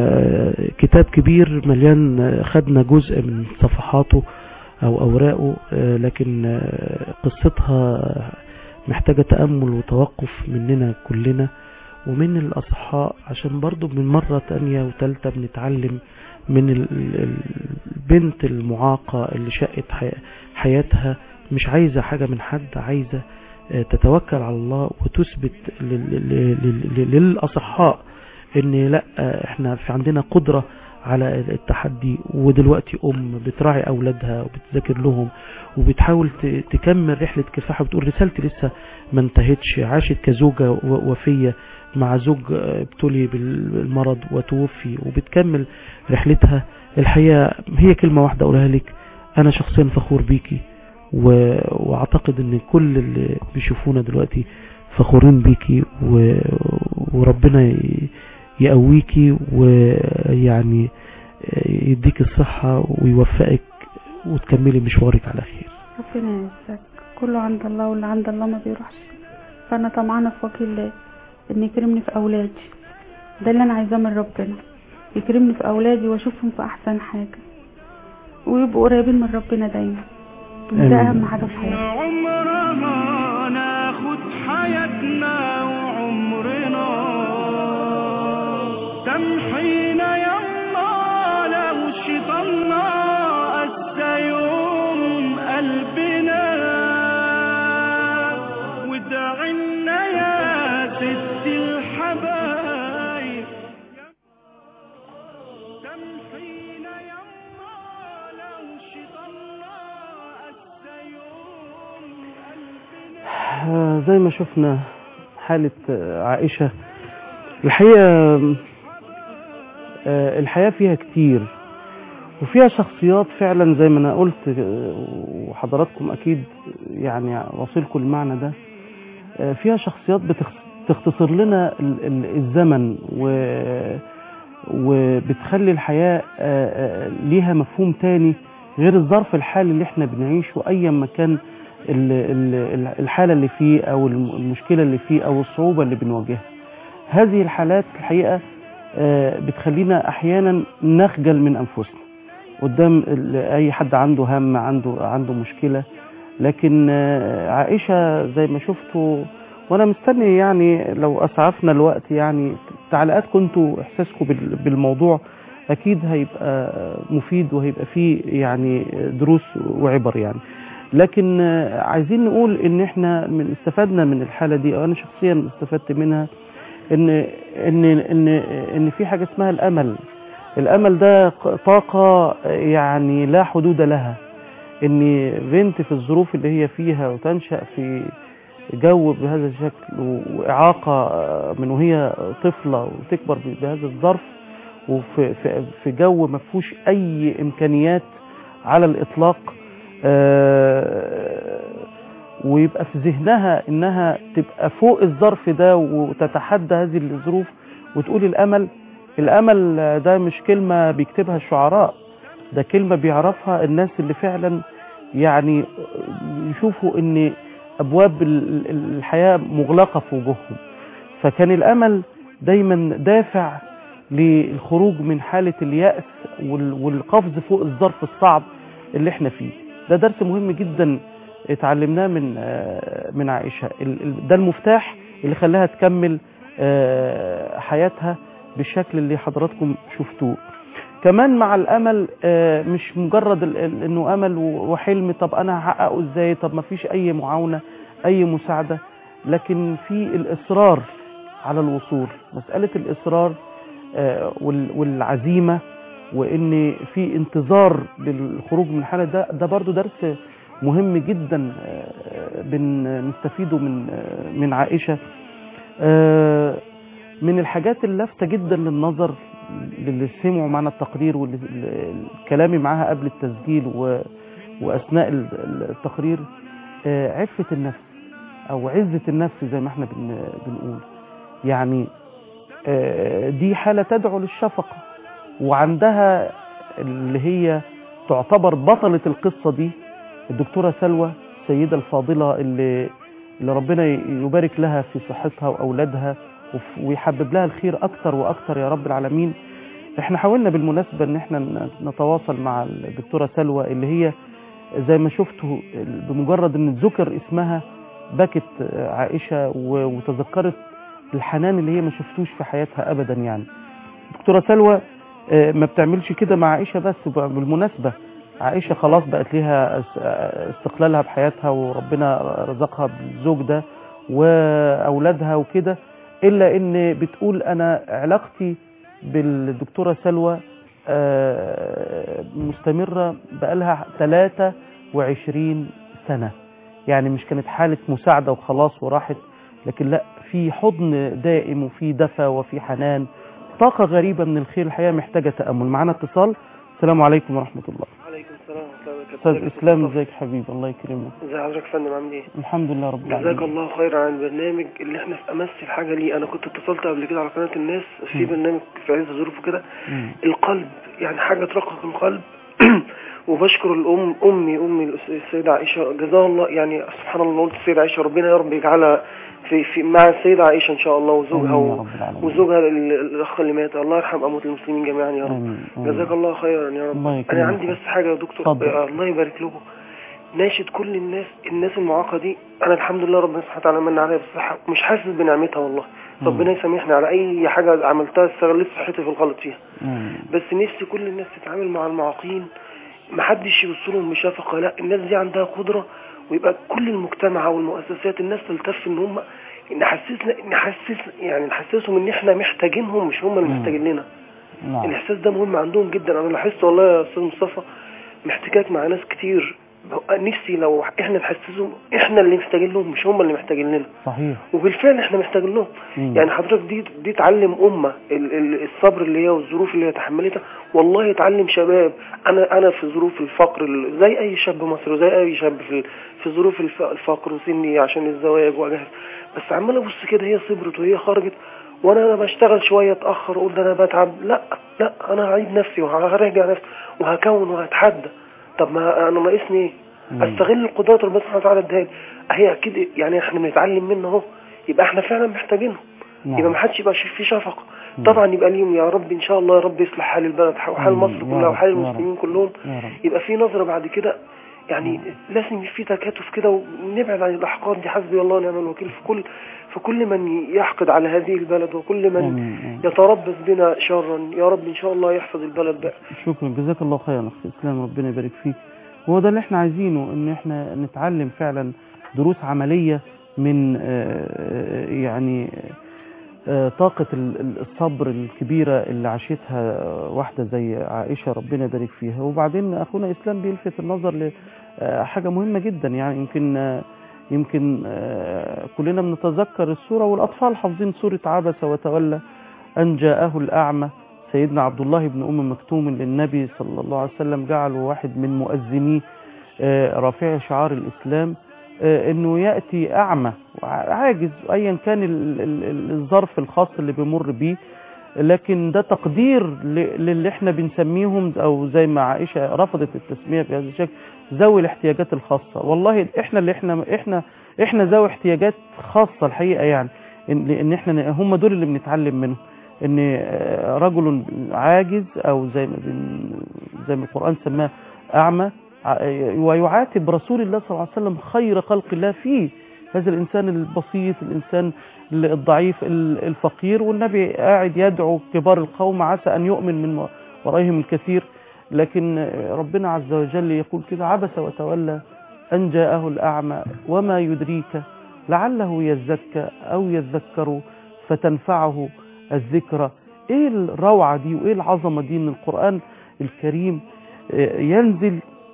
كتاب كبير مليان خدنا جزء من صفحاته أو أوراقه آه، لكن آه، قصتها محتاجة تأمل وتوقف مننا كلنا ومن الأصحاء عشان برضو من مرة تانية وتالتة بنتعلم من ال- ال- البنت المعاقة اللي شقت حي- حياتها مش عايزة حاجة من حد عايزة آه، تتوكل على الله وتثبت لل- لل- لل- للأصحاء ان لا آه، احنا في عندنا قدرة على التحدي ودلوقتي ام بتراعي اولادها وبتذاكر لهم وبتحاول ت- تكمل رحلة كفاحها وبتقول رسالتي لسه ما انتهتش عاشت كزوجة و- وفية مع زوج آه، ابتلي بالمرض وتوفي وبتكمل رحلتها الحقيقة هي كلمة واحدة اقولها لك انا شخصيا فخور بيكي و... واعتقد ان كل اللي بيشوفونا دلوقتي فخورين بيكي و... وربنا ي... يقويكي ويعني يديك الصحة ويوفقك وتكملي مشوارك على خير ربنا يعزك كله عند الله واللي عند الله ما بيروحش فانا طمعانه في وجه الله ان يكرمني في اولادي ده اللي انا عايزاه من ربنا يكرمني في اولادي واشوفهم في احسن حاجه ويبقوا قريبين من ربنا دايما آمين. ده اهم حاجه في حياتي عمرنا ناخد حياتنا وعمرنا تمحينا يما لو شيطاننا قسى يوم قلبنا ودعنا يا ست الحبايب تمحينا يما لو شيطاننا قسى يوم قلبنا آه، زي ما شفنا حالة آه، عائشة الحقيقة آه، الحياة فيها كتير وفيها شخصيات فعلا زي ما انا قلت آه، وحضراتكم اكيد يعني واصلكم المعنى ده آه، فيها شخصيات بتخ- بتختصر لنا ال- ال- الزمن و وبتخلي الحياة آه، آه، ليها مفهوم تاني غير الظرف الحالي اللي احنا بنعيشه ايا ما كان ال- ال- الحالة اللي فيه او الم- المشكلة اللي فيه او الصعوبة اللي بنواجهها هذه الحالات الحقيقة آه، بتخلينا احيانا نخجل من انفسنا قدام ال- اي حد عنده هم عنده عنده مشكلة لكن آه، عائشة زي ما شفتوا وانا مستني يعني لو اسعفنا الوقت يعني تعليقات كنتوا احساسكم بال- بالموضوع اكيد هيبقى مفيد وهيبقى فيه يعني دروس وعبر يعني لكن آه، عايزين نقول ان احنا من استفدنا من الحالة دي او انا شخصيا استفدت منها ان ان ان ان في حاجة اسمها الامل الامل ده ق- طاقة يعني لا حدود لها ان بنت في الظروف اللي هي فيها وتنشأ في جو بهذا الشكل و- وإعاقة من وهي طفلة وتكبر ب- بهذا الظرف وفي في في جو ما فيهوش أي إمكانيات على الإطلاق آه، ويبقى في ذهنها إنها تبقى فوق الظرف ده وتتحدى هذه الظروف وتقول الأمل الأمل ده مش كلمة بيكتبها الشعراء ده كلمة بيعرفها الناس اللي فعلا يعني يشوفوا ان ابواب ال- ال- الحياة مغلقة في وجوههم فكان الامل دايما دافع للخروج من حالة اليأس وال- والقفز فوق الظرف الصعب اللي احنا فيه ده درس مهم جدا اتعلمناه من آه، من عائشة ال- ال- ده المفتاح اللي خلاها تكمل آه، حياتها بالشكل اللي حضراتكم شفتوه كمان مع الامل آه، مش مجرد ال- ال- انه امل و- وحلم طب انا هحققه ازاي طب ما فيش اي معاونه اي مساعده لكن في الاصرار على الوصول مساله الاصرار آه، وال- والعزيمه وان في انتظار للخروج من الحاله ده ده برضو درس مهم جدا آه، بنستفيده من آه، من عائشه آه، من الحاجات اللافته جدا للنظر للي سمعوا معنا التقرير والكلامي معاها قبل التسجيل و... واثناء ال- ال- التقرير آه، عفه النفس او عزه النفس زي ما احنا بن... بنقول يعني آه، دي حاله تدعو للشفقه وعندها اللي هي تعتبر بطله القصه دي الدكتوره سلوى السيده الفاضله اللي اللي ربنا يبارك لها في صحتها واولادها وف- ويحبب لها الخير اكتر واكتر يا رب العالمين احنا حاولنا بالمناسبه ان احنا ن- نتواصل مع الدكتوره سلوى اللي هي زي ما شفتوا ال- بمجرد ان ذكر اسمها بكت آه، عائشه و- وتذكرت الحنان اللي هي ما شفتوش في حياتها ابدا يعني دكتوره سلوى آه، ما بتعملش كده مع عائشه بس وب- بالمناسبه عائشه خلاص بقت ليها اس- آه، استقلالها بحياتها وربنا رزقها بالزوج ده واولادها وكده الا ان بتقول انا علاقتي بالدكتوره سلوى آه، مستمره بقالها 23 سنه يعني مش كانت حاله مساعده وخلاص وراحت لكن لا في حضن دائم وفي دفى وفي حنان طاقه غريبه من الخير الحقيقه محتاجه تامل معانا اتصال السلام عليكم ورحمه الله عليكم السلام ورحمة الله وبركاته استاذ ازيك يا اسلام مصطفى؟ ازيك يا حبيبي الله يكرمك ازي حضرتك يا فندم عامل ايه؟ الحمد لله رب جزاك العالمين الله خير عن البرنامج اللي احنا في امس الحاجه ليه انا كنت اتصلت قبل كده على قناه الناس في مم. برنامج في عز ظروفه كده مم. القلب يعني حاجه ترقق القلب وبشكر الام امي امي الأس- السيده عائشه جزاها الله يعني سبحان الله قلت السيده عائشه ربنا يا رب يجعلها في, في مع السيده عائشه ان شاء الله وزوجها آمين يا و- رب العالمين وزوجها ال- الاخ اللي مات الله يرحم اموات المسلمين جميعا يا رب آمين آمين. جزاك الله خيرا يا رب الله يكرمك. انا عندي بس حاجه يا دكتور اتفضل. آه، الله يبارك لكم ناشد كل الناس الناس المعاقه دي انا الحمد لله ربنا سبحانه وتعالى من عليا بالصحه مش حاسس بنعمتها والله مم. ربنا يسامحني على اي حاجه عملتها استغلت صحتي في الغلط فيها آمين. بس نفسي كل الناس تتعامل مع المعاقين محدش يبص لهم بشفقه لا الناس دي عندها قدره ويبقى كل المجتمع والمؤسسات الناس تلتف ان هم نحسسنا نحسس يعني نحسسهم ان احنا محتاجينهم مش هم اللي مم. محتاجين لنا نعم الاحساس ده مهم عندهم جدا انا لاحظت والله يا استاذ مصطفى محتكاك مع ناس كتير نفسي لو احنا نحسسهم احنا اللي محتاجين لهم مش هم اللي محتاجين لنا صحيح وبالفعل احنا محتاجين لهم مم. يعني حضرتك دي دي تعلم امه ال- ال- الصبر اللي هي والظروف اللي هي تحملتها والله تعلم شباب انا انا في ظروف الفقر ال- زي اي شاب مصري وزي اي شاب في في ظروف الف- الفقر وسني عشان الزواج واجهز بس عمال ابص كده هي صبرت وهي خرجت وانا انا بشتغل شويه اتاخر اقول ده انا بتعب لا لا انا هعيد نفسي وهراجع نفسي وهكون وهتحدى طب ما انا ناقصني ايه؟ مم. استغل القدرات اللي ربنا سبحانه وتعالى اداها لي هي اكيد يعني احنا بنتعلم منه اهو يبقى احنا فعلا محتاجينهم نعم. يبقى ما حدش يبقى في شفقه مم. طبعا يبقى ليهم يا رب ان شاء الله يا رب يصلح حال البلد وحال مم. مصر يا كلها رب، وحال يا رب. المسلمين كلهم يا رب يبقى في نظره بعد كده يعني لازم يبقى في تكاتف كده ونبعد عن الاحقاد دي حسبي الله ونعم الوكيل في كل في كل من يحقد على هذه البلد وكل من آمين. آمين. يتربص بنا شرا يا رب ان شاء الله يحفظ البلد بقى شكرا جزاك الله خيرا اخي اسلام ربنا يبارك فيك هو ده اللي احنا عايزينه ان احنا نتعلم فعلا دروس عمليه من آه، يعني آه، طاقة ال- ال- الصبر الكبيرة اللي عاشتها واحدة زي عائشة ربنا يبارك فيها وبعدين أخونا إسلام بيلفت النظر لحاجة مهمة جدا يعني يمكن آه، يمكن آه، كلنا بنتذكر السورة والأطفال حافظين سورة عبس وتولى أن جاءه الأعمى سيدنا عبد الله بن أم مكتوم للنبي صلى الله عليه وسلم جعله واحد من مؤذنيه آه، رافع شعار الإسلام آه، انه ياتي اعمى عاجز ايا كان ال- ال- ال- الظرف الخاص اللي بيمر بيه لكن ده تقدير ل- للي احنا بنسميهم او زي ما عائشه رفضت التسميه بهذا الشكل ذوي الاحتياجات الخاصه والله احنا اللي احنا احنا احنا ذوي احتياجات خاصه الحقيقه يعني ان لان احنا هم دول اللي بنتعلم منهم ان آه، رجل عاجز او زي ما بن زي ما القران سماه اعمى ع- ويعاتب رسول الله صلى الله عليه وسلم خير خلق الله فيه هذا الإنسان البسيط الإنسان الضعيف ال- الفقير والنبي قاعد يدعو كبار القوم عسى أن يؤمن من ورائهم الكثير لكن ربنا عز وجل يقول كده عبس وتولى أن جاءه الأعمى وما يدريك لعله يزكى أو يذكر فتنفعه الذكرى إيه الروعة دي وإيه العظمة دي إن القرآن الكريم آه، ينزل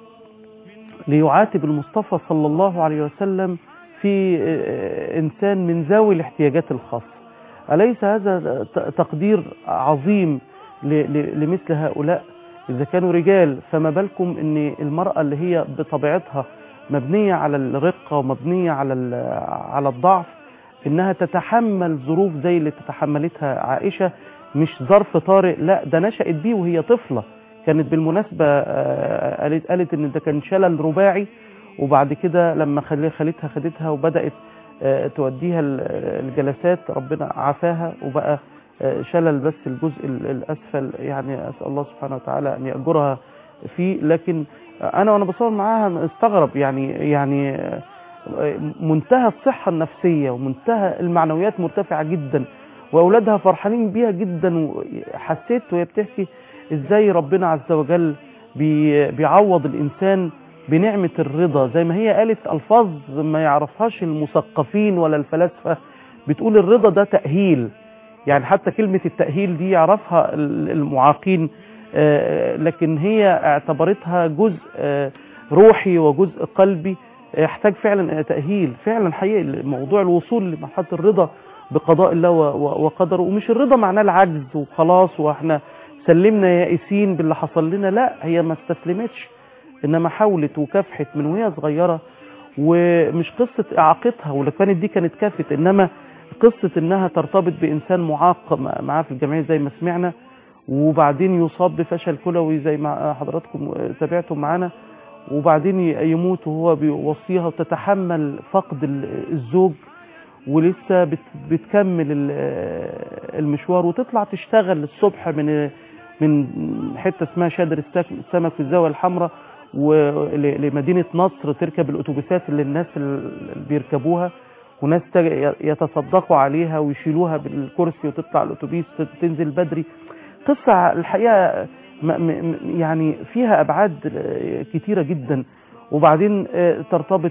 ليعاتب المصطفى صلى الله عليه وسلم في آه، إنسان من ذوي الاحتياجات الخاصة أليس هذا ت- تقدير عظيم ل- ل- لمثل هؤلاء إذا كانوا رجال فما بالكم أن المرأة اللي هي بطبيعتها مبنية على الرقة ومبنية على ال- على الضعف إنها تتحمل ظروف زي اللي تتحملتها عائشة مش ظرف طارئ لا ده نشأت بيه وهي طفلة كانت بالمناسبة آه، قالت قالت إن ده كان شلل رباعي وبعد كده لما خل- خالتها خدتها وبدأت آه، توديها ال- الجلسات ربنا عافاها وبقى آه، شلل بس الجزء ال- الأسفل يعني أسأل الله سبحانه وتعالى أن يأجرها فيه لكن أنا وأنا بصور معاها استغرب يعني يعني آه، منتهى الصحة النفسية ومنتهى المعنويات مرتفعة جدا وأولادها فرحانين بيها جدا وحسيت وهي بتحكي إزاي ربنا عز وجل بي- بيعوض الإنسان بنعمة الرضا زي ما هي قالت ألفاظ ما يعرفهاش المثقفين ولا الفلاسفة بتقول الرضا ده تأهيل يعني حتى كلمة التأهيل دي يعرفها ال- المعاقين آه، لكن هي اعتبرتها جزء آه، روحي وجزء قلبي يحتاج فعلا تأهيل فعلا حقيقي موضوع الوصول لمرحلة الرضا بقضاء الله و- و- وقدره ومش الرضا معناه العجز وخلاص واحنا سلمنا يائسين باللي حصل لنا لا هي ما استسلمتش انما حاولت وكافحت من وهي صغيرة ومش قصة اعاقتها ولو كانت دي كانت كافت انما قصة انها ترتبط بانسان معاق مع- معاه في الجمعية زي ما سمعنا وبعدين يصاب بفشل كلوي زي ما حضراتكم سمعتم معانا وبعدين يموت وهو بيوصيها وتتحمل فقد ال- الزوج ولسه بت- بتكمل ال- المشوار وتطلع تشتغل الصبح من من حته اسمها شادر السك- السمك في الزاويه الحمراء ولمدينه نصر تركب الاتوبيسات اللي الناس اللي بيركبوها وناس تج- يتصدقوا عليها ويشيلوها بالكرسي وتطلع الاتوبيس تنزل بدري قصه الحقيقه م- م- يعني فيها ابعاد كتيره جدا وبعدين آه، ترتبط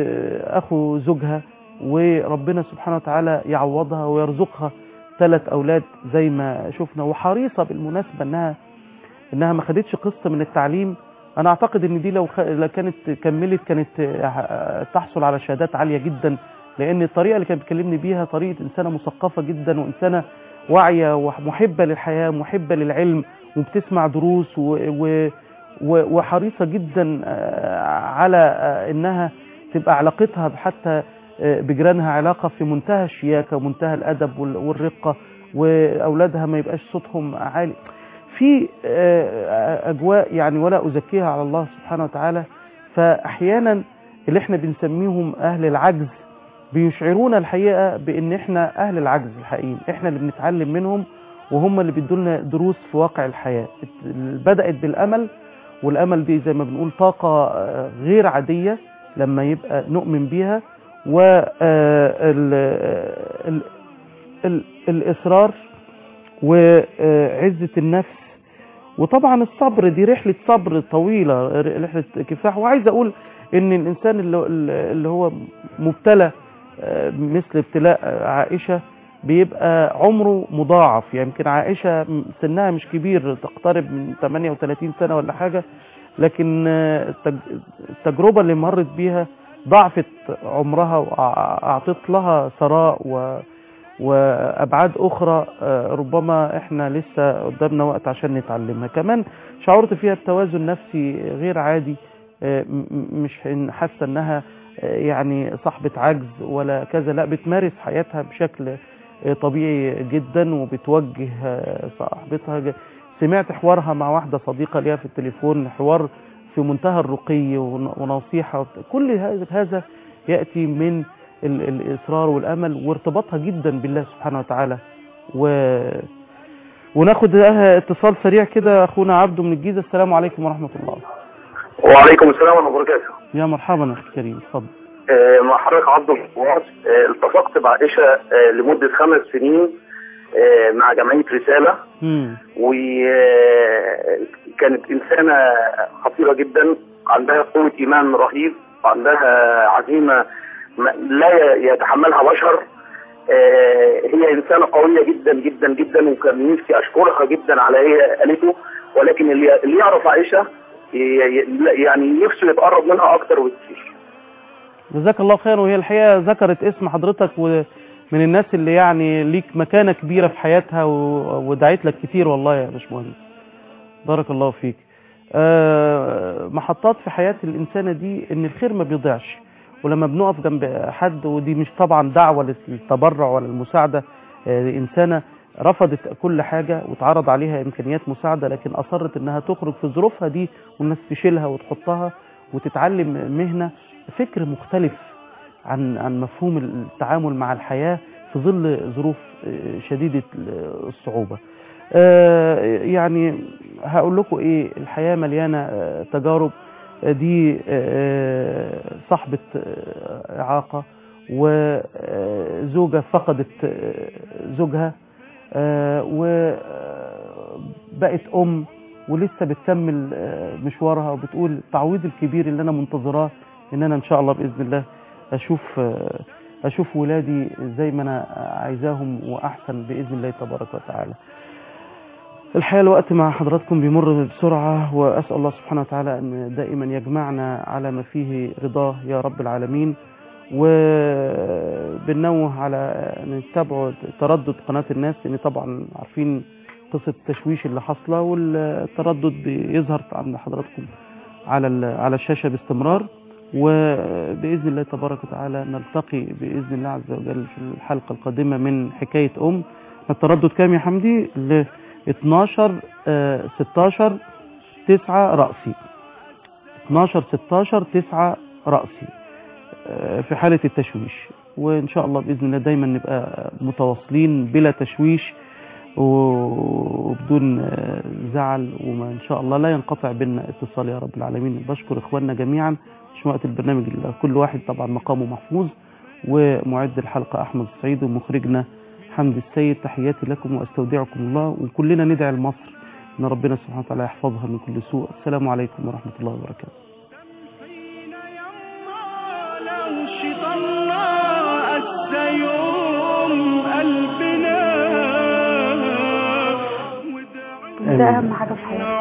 باخو زوجها وربنا سبحانه وتعالى يعوضها ويرزقها ثلاث اولاد زي ما شفنا وحريصه بالمناسبه انها انها ما خدتش قسط من التعليم انا اعتقد ان دي لو خ... لو كانت كملت كانت آه، تحصل على شهادات عاليه جدا لان الطريقه اللي كانت بتكلمني بيها طريقه انسانه مثقفه جدا وانسانه واعيه ومحبه للحياه محبه للعلم وبتسمع دروس و... و... و... وحريصه جدا آه، على آه، انها تبقى علاقتها حتى آه، بجيرانها علاقه في منتهى الشياكه ومنتهى الادب وال- والرقه واولادها ما يبقاش صوتهم عالي في آه، اجواء يعني ولا ازكيها على الله سبحانه وتعالى فاحيانا اللي احنا بنسميهم اهل العجز بيشعرونا الحقيقه بان احنا اهل العجز الحقيقيين احنا اللي بنتعلم منهم وهم اللي بيدولنا دروس في واقع الحياه بدات بالامل والامل دي زي ما بنقول طاقه آه، غير عاديه لما يبقى نؤمن بيها والاصرار وعزه النفس وطبعا الصبر دي رحله صبر طويله رحله كفاح وعايز اقول ان الانسان اللي, اللي هو مبتلى آه، مثل ابتلاء عائشه بيبقى عمره مضاعف يعني يمكن عائشه سنها مش كبير تقترب من 38 سنه ولا حاجه لكن آه، التج- التجربه اللي مرت بيها ضاعفت عمرها واعطت لها ثراء و وابعاد اخرى آه، ربما احنا لسه قدامنا وقت عشان نتعلمها كمان شعرت فيها بتوازن نفسي غير عادي آه، م- م- مش إن- حاسه انها آه، يعني صاحبه عجز ولا كذا لا بتمارس حياتها بشكل آه، طبيعي جدا وبتوجه آه، صاحبتها ج- سمعت حوارها مع واحده صديقه ليها في التليفون حوار في منتهى الرقي ون- ونصيحه وبت- كل هذا- هذا ياتي من ال- الاصرار والامل وارتباطها جدا بالله سبحانه وتعالى و وناخد آه، اتصال سريع كده اخونا عبده من الجيزه السلام عليكم ورحمه الله وعليكم السلام ورحمة الله وبركاته يا مرحبا اخي كريم اتفضل آه، مع حضرتك عبد الجواد آه، التصقت بعائشة آه، لمدة خمس سنين آه، مع جمعية رسالة مم. وكانت إنسانة خطيرة جدا عندها قوة إيمان رهيب وعندها عزيمة ما- لا يتحملها بشر آه، هي إنسانة قوية جدا جدا جدا وكان نفسي أشكرها جدا على هي قالته ولكن اللي اللي يعرف عائشة ي- ي- يعني نفسه يتقرب منها أكتر وكتير جزاك الله خير وهي الحقيقة ذكرت اسم حضرتك ومن الناس اللي يعني ليك مكانة كبيرة في حياتها و- ودعيت لك كتير والله يا باشمهندس بارك الله فيك آه، محطات في حياة الإنسانة دي إن الخير ما بيضيعش ولما بنقف جنب حد ودي مش طبعا دعوة للتبرع ولا المساعدة آه، إنسانة رفضت كل حاجة واتعرض عليها إمكانيات مساعدة لكن أصرت إنها تخرج في ظروفها دي والناس تشيلها وتحطها وتتعلم مهنة فكر مختلف عن عن مفهوم التعامل مع الحياة في ظل ظروف آه، شديدة الصعوبة آه، يعني هقول لكم ايه الحياة مليانة آه، تجارب آه، دي آه، صاحبة آه، إعاقة وزوجة فقدت آه، زوجها وبقت أم ولسه بتكمل آه، مشوارها وبتقول التعويض الكبير اللي أنا منتظراه إن أنا إن شاء الله بإذن الله أشوف آه، أشوف ولادي زي ما أنا عايزاهم وأحسن بإذن الله تبارك وتعالى الحقيقة الوقت مع حضراتكم بيمر بسرعة وأسأل الله سبحانه وتعالى أن دائما يجمعنا على ما فيه رضاه يا رب العالمين وبنوه على أن تتابعوا تردد قناة الناس لأن طبعا عارفين قصة التشويش اللي حاصلة والتردد بيظهر عند حضراتكم على ال- على الشاشة باستمرار وبإذن الله تبارك وتعالى نلتقي بإذن الله عز وجل في الحلقة القادمة من حكاية أم التردد كام يا حمدي ل 12 آه، 16 9 رأسي 12 16 9 رأسي آه، في حالة التشويش وإن شاء الله بإذن الله دايما نبقى متواصلين بلا تشويش وبدون آه، زعل وما إن شاء الله لا ينقطع بيننا اتصال يا رب العالمين بشكر إخواننا جميعا مش وقت البرنامج اللي كل واحد طبعا مقامه محفوظ ومعد الحلقة أحمد السعيد ومخرجنا حمد السيد تحياتي لكم واستودعكم الله وكلنا ندعي لمصر ان ربنا سبحانه وتعالى يحفظها من كل سوء السلام عليكم ورحمه الله وبركاته حين يمضى لو شط الله السيوم قلبنا ده اهم حاجه في حياتي